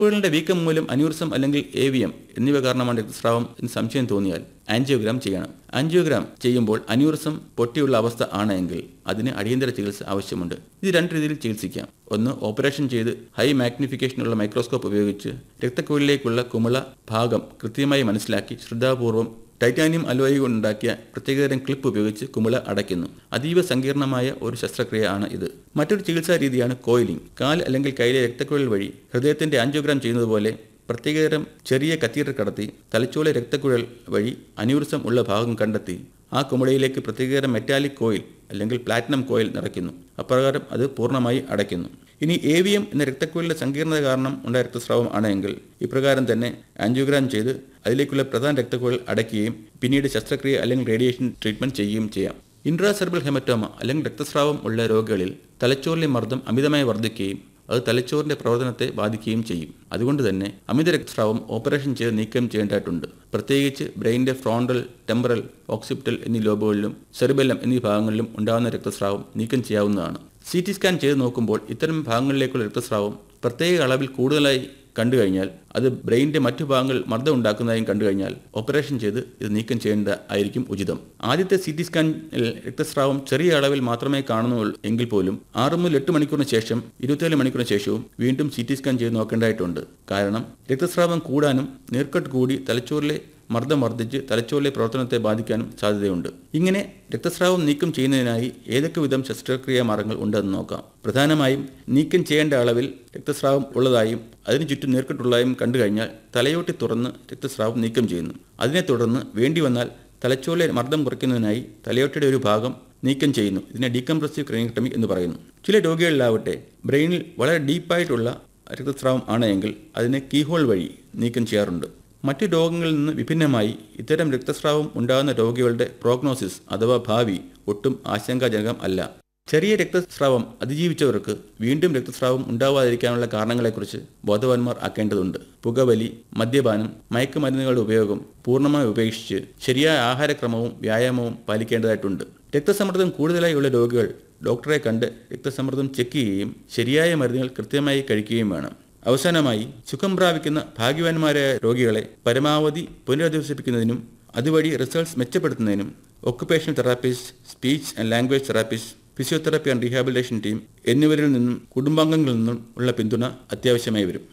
രക്തക്കുഴലിന്റെ വീക്കം മൂലം അന്യൂറിസം അല്ലെങ്കിൽ എ വി എം എന്നിവ കാരണമാണ് രക്തസ്രാവം എന്ന് സംശയം തോന്നിയാൽ ആൻജിയോഗ്രാം ചെയ്യണം ആൻജിയോഗ്രാം ചെയ്യുമ്പോൾ അന്യൂറിസം പൊട്ടിയുള്ള അവസ്ഥ ആണെങ്കിൽ അതിന് അടിയന്തര ചികിത്സ ആവശ്യമുണ്ട് ഇത് രണ്ട് രീതിയിൽ ചികിത്സിക്കാം ഒന്ന് ഓപ്പറേഷൻ ചെയ്ത് ഹൈ മാഗ്നിഫിക്കേഷനുള്ള മൈക്രോസ്കോപ്പ് ഉപയോഗിച്ച് രക്തക്കുഴലിലേക്കുള്ള കുമിള ഭാഗം കൃത്യമായി മനസ്സിലാക്കി ശ്രദ്ധാപൂർവം ടൈറ്റാനിയം അലോയി കൊണ്ടുണ്ടാക്കിയ പ്രത്യേകതരം ക്ലിപ്പ് ഉപയോഗിച്ച് കുമിള അടയ്ക്കുന്നു അതീവ സങ്കീർണമായ ഒരു ശസ്ത്രക്രിയ ആണ് ഇത് മറ്റൊരു ചികിത്സാ രീതിയാണ് കോയിലിംഗ് കാൽ അല്ലെങ്കിൽ കൈയിലെ രക്തക്കുഴൽ വഴി ഹൃദയത്തിന്റെ ആൻജിയോഗ്രാം ചെയ്യുന്നത് പോലെ പ്രത്യേകതരം ചെറിയ കത്തീറ്റർ കടത്തി തലച്ചോല രക്തക്കുഴൽ വഴി അന്യൂറിസം ഉള്ള ഭാഗം കണ്ടെത്തി ആ കുമിളയിലേക്ക് പ്രത്യേകതരം മെറ്റാലിക് കോയിൽ അല്ലെങ്കിൽ പ്ലാറ്റിനം കോയിൽ നിറയ്ക്കുന്നു അപ്രകാരം അത് പൂർണ്ണമായി അടയ്ക്കുന്നു ഇനി എ വി എം എന്ന രക്തക്കുഴലിന്റെ സങ്കീർണത കാരണം ഉണ്ടായ രക്തസ്രാവം ആണെങ്കിൽ ഇപ്രകാരം തന്നെ ആൻജിയോഗ്രാം ചെയ്ത് അതിലേക്കുള്ള പ്രധാന രക്തക്കുഴൽ അടയ്ക്കുകയും പിന്നീട് ശസ്ത്രക്രിയ അല്ലെങ്കിൽ റേഡിയേഷൻ ട്രീറ്റ്മെന്റ് ചെയ്യുകയും ചെയ്യാം ഇൻട്രാസെർബൽ ഹെമറ്റോമ അല്ലെങ്കിൽ രക്തസ്രാവം ഉള്ള രോഗികളിൽ തലച്ചോറിലെ മർദ്ദം അമിതമായി വർദ്ധിക്കുകയും അത് തലച്ചോറിന്റെ പ്രവർത്തനത്തെ ബാധിക്കുകയും ചെയ്യും അതുകൊണ്ട് തന്നെ അമിത രക്തസ്രാവം ഓപ്പറേഷൻ ചെയ്ത് നീക്കം ചെയ്യേണ്ടതായിട്ടുണ്ട് പ്രത്യേകിച്ച് ബ്രെയിനിന്റെ ഫ്രോണ്ടൽ ടെമ്പറൽ ഓക്സിപ്റ്റൽ എന്നീ ലോബുകളിലും സെറിബെല്ലം എന്നീ ഭാഗങ്ങളിലും ഉണ്ടാകുന്ന രക്തസ്രാവം നീക്കം ചെയ്യാവുന്നതാണ് സി ടി സ്കാൻ ചെയ്ത് നോക്കുമ്പോൾ ഇത്തരം ഭാഗങ്ങളിലേക്കുള്ള രക്തസ്രാവം പ്രത്യേക അളവിൽ കൂടുതലായി കണ്ടു കഴിഞ്ഞാൽ അത് ബ്രെയിനിന്റെ മറ്റു ഭാഗങ്ങൾ മർദ്ദം ഉണ്ടാക്കുന്നതായും കണ്ടു കഴിഞ്ഞാൽ ഓപ്പറേഷൻ ചെയ്ത് ഇത് നീക്കം ചെയ്യേണ്ട ആയിരിക്കും ഉചിതം ആദ്യത്തെ സി ടി സ്കാനിൽ രക്തസ്രാവം ചെറിയ അളവിൽ മാത്രമേ കാണുന്നുള്ളൂ എങ്കിൽ പോലും ആറ് മുതൽ എട്ട് മണിക്കൂറിന് ശേഷം ഇരുപത്തിയേഴ് മണിക്കൂറിന് ശേഷവും വീണ്ടും സി ടി സ്കാൻ ചെയ്ത് നോക്കേണ്ടതായിട്ടുണ്ട് കാരണം രക്തസ്രാവം കൂടാനും നീർക്കെട്ട് കൂടി തലച്ചോറിലെ മർദ്ദം വർദ്ധിച്ച് തലച്ചോറിലെ പ്രവർത്തനത്തെ ബാധിക്കാനും സാധ്യതയുണ്ട് ഇങ്ങനെ രക്തസ്രാവം നീക്കം ചെയ്യുന്നതിനായി ഏതൊക്കെ വിധം ശസ്ത്രക്രിയാ മാർഗങ്ങൾ ഉണ്ടെന്ന് നോക്കാം പ്രധാനമായും നീക്കം ചെയ്യേണ്ട അളവിൽ രക്തസ്രാവം ഉള്ളതായും അതിനു ചുറ്റും നീർക്കെട്ടുള്ളതായും കണ്ടു കഴിഞ്ഞാൽ തലയോട്ടി തുറന്ന് രക്തസ്രാവം നീക്കം ചെയ്യുന്നു അതിനെ തുടർന്ന് വേണ്ടി വന്നാൽ തലച്ചോറിലെ മർദ്ദം കുറയ്ക്കുന്നതിനായി തലയോട്ടിയുടെ ഒരു ഭാഗം നീക്കം ചെയ്യുന്നു ഇതിനെ ഡീകംപ്രസീവ് ക്രൈനക്ടമി എന്ന് പറയുന്നു ചില രോഗികളിലാവട്ടെ ബ്രെയിനിൽ വളരെ ഡീപ്പായിട്ടുള്ള രക്തസ്രാവം ആണെങ്കിൽ അതിനെ കീഹോൾ വഴി നീക്കം ചെയ്യാറുണ്ട് മറ്റു രോഗങ്ങളിൽ നിന്ന് വിഭിന്നമായി ഇത്തരം രക്തസ്രാവം ഉണ്ടാകുന്ന രോഗികളുടെ പ്രോഗ്നോസിസ് അഥവാ ഭാവി ഒട്ടും ആശങ്കാജനകം അല്ല ചെറിയ രക്തസ്രാവം അതിജീവിച്ചവർക്ക് വീണ്ടും രക്തസ്രാവം ഉണ്ടാവാതിരിക്കാനുള്ള കാരണങ്ങളെക്കുറിച്ച് ബോധവാന്മാർ ആക്കേണ്ടതുണ്ട് പുകവലി മദ്യപാനം മയക്കുമരുന്നുകളുടെ ഉപയോഗം പൂർണ്ണമായി ഉപേക്ഷിച്ച് ശരിയായ ആഹാരക്രമവും വ്യായാമവും പാലിക്കേണ്ടതായിട്ടുണ്ട് രക്തസമ്മർദ്ദം കൂടുതലായി ഉള്ള രോഗികൾ ഡോക്ടറെ കണ്ട് രക്തസമ്മർദ്ദം ചെക്ക് ചെയ്യുകയും ശരിയായ മരുന്നുകൾ കൃത്യമായി കഴിക്കുകയും വേണം അവസാനമായി സുഖം പ്രാപിക്കുന്ന ഭാഗ്യവാന്മാരായ രോഗികളെ പരമാവധി പുനരധിവസിപ്പിക്കുന്നതിനും അതുവഴി റിസൾട്ട്സ് മെച്ചപ്പെടുത്തുന്നതിനും occupational therapist speech and language therapist physiotherapy and rehabilitation team എന്നിവരിൽ നിന്നും കുടുംബാംഗങ്ങളിൽ നിന്നും ഉള്ള പിന്തുണ അത്യാവശ്യമായി വരും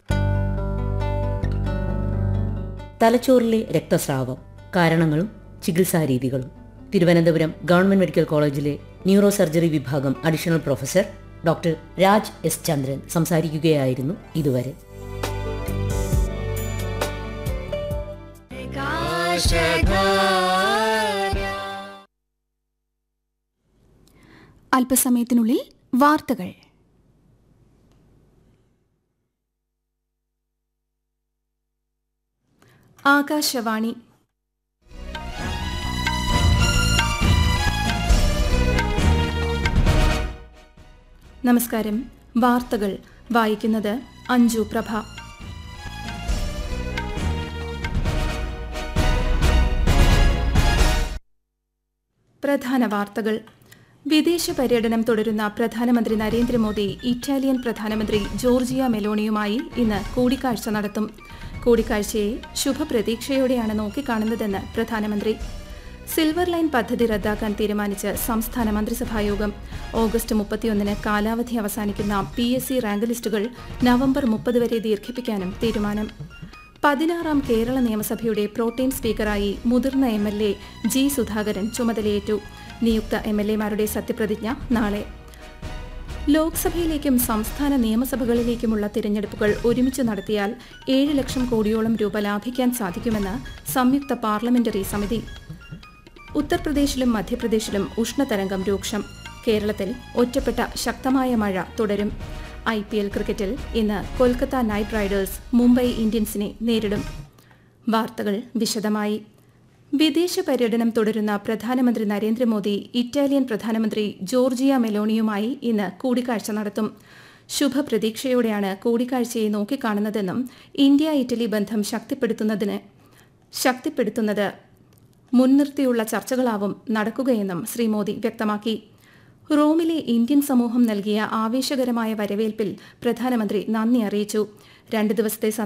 തലച്ചോറിലെ രക്തസ്രാവം കാരണങ്ങളും ചികിത്സാരീതികളും തിരുവനന്തപുരം ഗവൺമെന്റ് മെഡിക്കൽ കോളേജിലെ ന്യൂറോ സർജറി വിഭാഗം additional professor doctor Raj S Chandran സംസാരിക്കുകയായിരുന്നു ഇതുവരെ അല്പസമയത്തിനുള്ളിൽ വാർത്തകൾ ആകാശവാണി നമസ്കാരം വാർത്തകൾ വായിക്കുന്നത് അഞ്ജു പ്രഭ പ്രധാന വാർത്തകൾ വിദേശ പര്യടനം തുടരുന്ന പ്രധാനമന്ത്രി നരേന്ദ്രമോദി ഇറ്റാലിയൻ പ്രധാനമന്ത്രി ജോർജിയ മെലോണിയുമായി ഇന്ന് കൂടിക്കാഴ്ച നടത്തും കൂടിക്കാഴ്ചയെ ശുഭപ്രതീക്ഷയോടെയാണ് നോക്കിക്കാണുന്നതെന്ന് പ്രധാനമന്ത്രി സിൽവർ ലൈൻ പദ്ധതി റദ്ദാക്കാൻ തീരുമാനിച്ച് സംസ്ഥാന മന്ത്രിസഭായോഗം ഓഗസ്റ്റ് മുപ്പത്തിയൊന്നിന് കാലാവധി അവസാനിക്കുന്ന പി എസ് സി റാങ്ക് ലിസ്റ്റുകൾ നവംബർ മുപ്പത് വരെ ദീർഘിപ്പിക്കാനും തീരുമാനം പതിനാറാം കേരള നിയമസഭയുടെ പ്രോട്ടേം സ്പീക്കറായി മുതിർന്ന M L A G Sudhakaran ചുമതലയേറ്റു നിയുക്ത എം എൽ എമാരുടെ സത്യപ്രതിജ്ഞ നാളെ ലോക്സഭയിലേക്കും സംസ്ഥാന നിയമസഭകളിലേക്കുമുള്ള തിരഞ്ഞെടുപ്പുകൾ ഒരുമിച്ച് നടത്തിയാൽ ഏഴ് ലക്ഷം കോടിയോളം രൂപ ലാഭിക്കാൻ സാധിക്കുമെന്ന് സംയുക്ത പാർലമെന്ററി സമിതി ഉത്തർപ്രദേശിലും മധ്യപ്രദേശിലും ഉഷ്ണതരംഗം രൂക്ഷം കേരളത്തിൽ ഒറ്റപ്പെട്ട ശക്തമായ മഴ തുടരും ഐ പി എൽ ക്രിക്കറ്റിൽ ഇന്ന് കൊൽക്കത്ത നൈറ്റ് റൈഡേഴ്സ് മുംബൈ ഇന്ത്യൻസിനെ നേരിടും വാർത്തകൾ വിശദമായി വിദേശ പര്യടനം തുടരുന്ന പ്രധാനമന്ത്രി നരേന്ദ്രമോദി ഇറ്റാലിയൻ പ്രധാനമന്ത്രി ജോർജിയ മെലോണിയുമായി ഇന്ന് കൂടിക്കാഴ്ച നടത്തും ശുഭപ്രതീക്ഷയോടെയാണ് കൂടിക്കാഴ്ചയെ നോക്കിക്കാണുന്നതെന്നും ഇന്ത്യ ഇറ്റലി ബന്ധം ശക്തിപ്പെടുത്തുന്നതിന് ശക്തിപ്പെടുത്തുന്നത് മുൻനിർത്തിയുള്ള ചർച്ചകളാവും നടക്കുകയെന്നും ശ്രീ മോദി വ്യക്തമാക്കി റോമിലെ ഇന്ത്യൻ സമൂഹം നൽകിയ ആവേശകരമായ വരവേൽപ്പിൽ പ്രധാനമന്ത്രി നന്ദി അറിയിച്ചു രണ്ട് ദിവസത്തെ